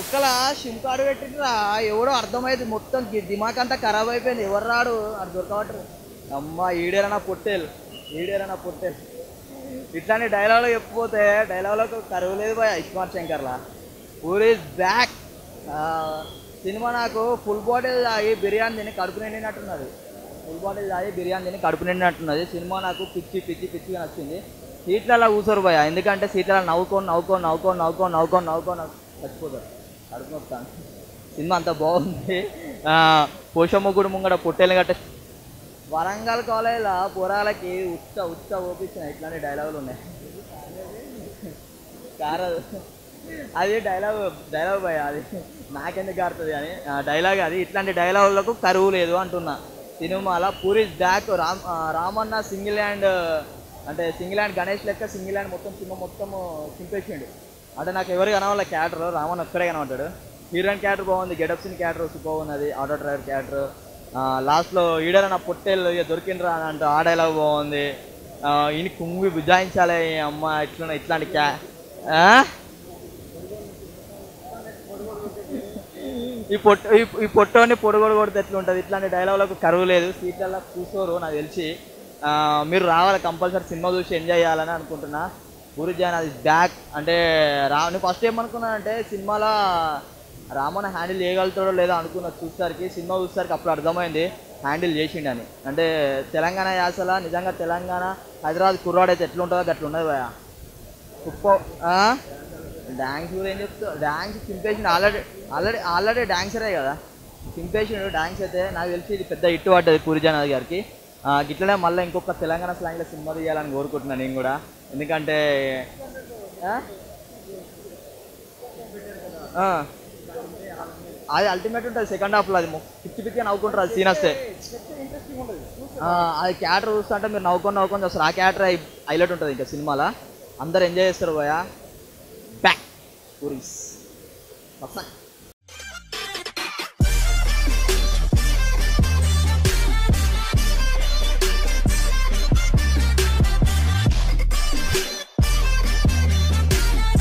పక్కల SIM card పెట్టిండ్రా ఎవడో అర్థమైంది మొత్తం గి- దిమాక్ అంతా ఖరాబ్ అయిపోయింది ఎవరు రాడు అది దొరకవట్రు అమ్మ ఈడేరనా పొట్టేలు ఈడేరనా పొట్టేలు ఇట్లాంటి డైలాగులు చెప్పిపోతే డైలాగులకు కరువు లేదు భయ ఇస్మార్ట్ శంకర్లా పూర్ ఈజ్ బ్యాక్ సినిమా నాకు ఫుల్ బాటిల్ తాగి బిర్యానీ తిని కడుపు నిండినట్టున్నది ఫుల్ బాటిల్ తాగి బిర్యానీ తిని కడుపు నిండినట్టున్నది సినిమా నాకు పిచ్చి పిచ్చి పిచ్చిగా నచ్చింది సీట్లలో కూర్చోరు భయ ఎందుకంటే సీట్లలో నవ్వుకొని నవ్వుకొని నవ్వుకొని నవ్వుకొని నవ్వుకొని నవ్వుకొని చచ్చిపోతారు కడుపు నొప్పుతాను సినిమా అంత బాగుంది ఆ, పోషమ్మగుడి ముంగడ పొట్టేలు గట్ట వరంగల్ కాలేజ్లో పోరాలకి ఉచ్చ ఉచ్చ ఓపించిన ఇట్లాంటి డైలాగులు ఉన్నాయి కారదు అది డైలాగ్ డైలాగ్ భయ అది నాకెందుకు కారుతుంది అని డైలాగ్ అది ఇట్లాంటి డైలాగులకు కరువు లేదు అంటున్నా సినిమాలో పూరి బ్యాక్ రామ్ ఆ, రామన్న సింగిల్ హ్యాండ్ అంటే సింగిల్ హ్యాండ్ గణేష్ లెక్క సింగిల్ హ్యాండ్ మొత్తం సినిమా మొత్తం చింపేసిండు అంటే నాకు ఎవరు కనవాళ్ళ క్యాటర్ రామన్ ఒక్కడే కనబడ్డాడు హీరోయిన్ క్యాటర్ బాగుంది గెటప్ సీన్ క్యాటర్ బాగున్నది ఆటో డ్రైవర్ క్యాటర్ లాస్ట్లో ఈడన నా పొట్టేళ్ళు ఇక దొరికిండ్రా అని అంటూ ఆ డైలాగ్ బాగుంది ఆ, ఈయన కుంగి బుజాయించాలి ఈ అమ్మ ఇట్లా ఇట్లాంటి క్యా ఆ? ఈ పొట్ట ఈ- ఈ పొట్టోని పొడుగొడు కొడితే ఎట్లుంటుంది ఇట్లాంటి డైలాగులకు కరువు లేదు సీట్లలో కూర్చోరు నాకు తెలిసి ఆ, మీరు రావాలి కంపల్సరీ సినిమా చూసి ఎంజాయ్ చేయాలని అనుకుంటున్నా గురుజాన్ అది బ్యాక్ అంటే రా నేను ఫస్ట్ ఏమనుకున్నానంటే సినిమాలో రామన్న హ్యాండిల్ చేయగలుగుతాడో లేదో అనుకున్నా చూసేసరికి సినిమా చూసేసరికి అప్పుడు అర్థమైంది హ్యాండిల్ చేసిండని అంటే తెలంగాణ యాసల నిజంగా తెలంగాణ హైదరాబాద్ కుర్రాడు అయితే ఎట్లుంటుందో అట్లా ఉండదు భయ సూపర్ డ్యాన్స్ కూడా ఏం చెప్తా డ్యాన్స్ చింపేసిండు ఆల్రెడీ ఆల్రెడీ ఆల్రెడీ డాన్సరే కదా చింపేసిండు డాన్స్ అయితే నాకు తెలిసి ఇది పెద్ద హిట్ పడ్డది పూరిజానాథ్ గారికి ఆ, గిట్లనే మళ్ళీ ఇంకొక తెలంగాణ స్లాంగ్లో సినిమా తీయాలని కోరుకుంటున్నాను నేను కూడా ఎందుకంటే ఆ? ఆ. అది అల్టిమేట్ ఉంటుంది సెకండ్ హాఫ్లో అది మొ- పిచ్చి పిచ్చిగా నవ్వుకుంటారు అది సీన్ వస్తే ఆ, అది క్యారెక్టర్ చూస్తుంటే మీరు నవ్వుకొని నవ్వుకొని వస్తారు ఆ క్యారెక్టర్ హైలైట్ ఉంటుంది ఇంకా సినిమాలో అందరు ఎంజాయ్ చేస్తారు పోయా బ్యాక్ పూరీస్